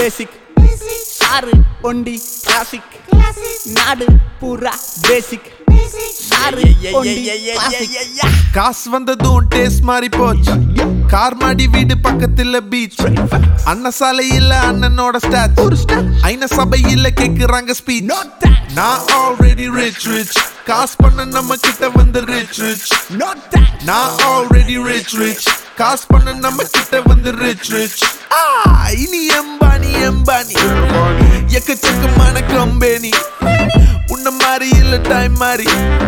பேசிக் sir ஒண்டி classic நாடு பூரா பேசிக் சாரு ஒண்டி classic. காசு வந்ததும் டேஸ்ட் மாறி போச்சு கார் மாடி வீடு பக்கத்துல பீச் அண்ணன் சாலையில அண்ணனோட ஸ்டாச்சு ஐன சபையில கேக்குறாங்க ஸ்பீச் No thanks, நான் ஆல்ரெடி ரிச் ரிச் காசு பண்ண நம்ம கிட்ட வந்து ரிச் ரிச் no thanks. நான் ஆல்ரெடி ரிச் ரிச் காசு பண்ண நம்ம கிட்ட வந்து ரிச் ரிச் இனி எம்பானி எம்பானி எக்கச்சக்கமான கம்பெனி உன்ன மாதிரி இல்ல டைம் மாதிரி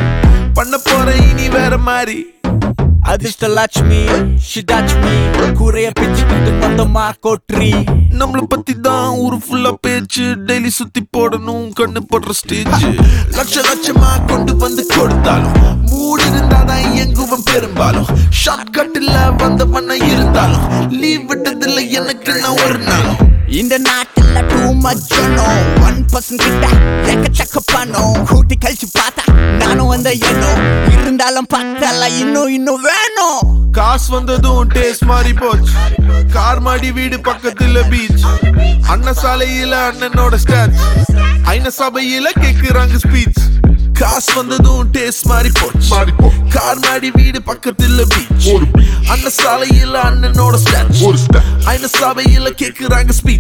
பண்ண போற இனி வேற மாதிரி அதிர்ஷ்ட லட்சுமி ஷிடாச்மி கூரைய பிச்சுக்கிட்டு மொத்தமா கொட்ரி நம்மள பத்தி தான் ஊரு ஃபுல்லா பேச்சு டெய்லி சுத்தி போடணும் கண்ணு போடுற ஸ்டேஜ் லட்ச லட்சமா கொண்டு வந்து கொடுத்தாலும் மூடு இருந்தாதான் இயங்குவன் பெரும்பாலும் ஷார்ட் கட்டில் வந்தவன இருந்தாலும் லீவ் விட்டதில்ல எனக்கு நான் ஒரு நாளும் இந்த நாட்டுல டூ மச் ஒன் பர்சன்ட் கிட்ட எக்கச்சக்க பணம் கூட்டி கழிச்சு பார்த்தா நானும் வந்த எண்ணம் இருந்தாலும் பத்தல இன்னும் இன்னும் வேணும் காசு வந்ததும் டேஸ்ட் மாறி போச்சு கார் மாடி வீடு பக்கத்துல பீச் அண்ணன் சாலையில அண்ணனோட ஸ்டாச் ஐன சபையில கேக்குறாங்க ஸ்பீச் காசு வந்ததும் டேஸ்ட் மாறி போச்சு கார் மாடி வீடு பக்கத்துல பீச் அண்ணன் சாலையில அண்ணனோட ஸ்டாச் ஐன சபையில கேக்குறாங்க speech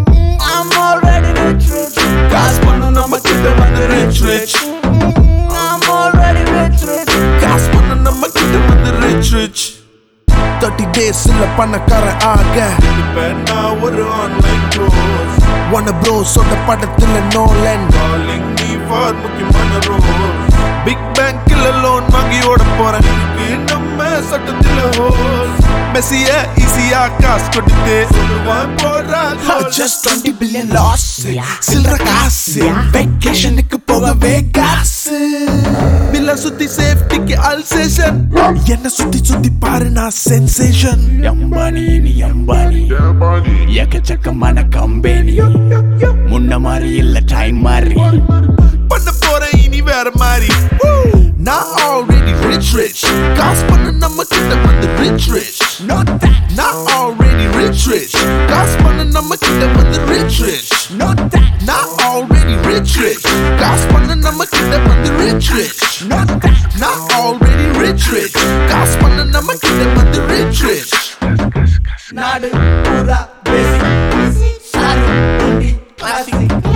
I'm already rich rich காசு பண்ண நம்ம கிட்ட வந்து rich rich I'm already rich rich காசு பண்ண நம்ம கிட்ட வந்து ரிச் ரிச் தேர்ட்டி டேஸ்ல பணக்காரன் ஆக இப்ப நான் ஒரு ஆன்லைன் கோர்ஸ் ஒன் ப்ரோ சொன்ன படத்துல நோலன் காலிங் மீ ஃபார் முக்கியமான ரோல் பிக் பேங்க்ல லோன் வாங்கி ஓட போறேன் இதுக்கு நம்ம சட்டத்துல ஹோல் மெஸ்ஸிய ஈஸியா காசு கொடுத்து சொல்லுவான் போறா just 20 billion loss சில்லற காசு வெக்கேஷனுக்கு போகவே காசு பில்ல சுத்தி சேஃப்டிக்கு அல்சேஷன் என்ன சுத்தி சுத்தி பாரு நான் சென்சேஷன் எம்பானி நீ எம்பானி எக்கச்சக்கமான கம்பெனி முன்ன மாதிரி இல்ல டைம் மாதிரி பண்ண போறேன் இனி வேற மாதிரி நான் ஆல்ரெடி ரிச் ரிச் காசு பண்ண நம்ம கிட்ட வந்து ரிச் ரிச் No thanks, நான் ஆல்ரெடி ரிச் ரிச் காசு பண்ண நம்ம கிட்ட வந்து ரிச் ரிச் no thanks, நான் ஆல்ரெடி ரிச் ரிச் காசு பண்ண நம்ம கிட்ட வந்து ரிச் ரிச் no thanks. நான் ஆல்ரெடி ரிச் ரிச் காசு பண்ண நம்ம கிட்ட வந்து ரிச் ரிச் நாடு பூரா பேசிக் சாரு ஒண்டி கிளாசிக்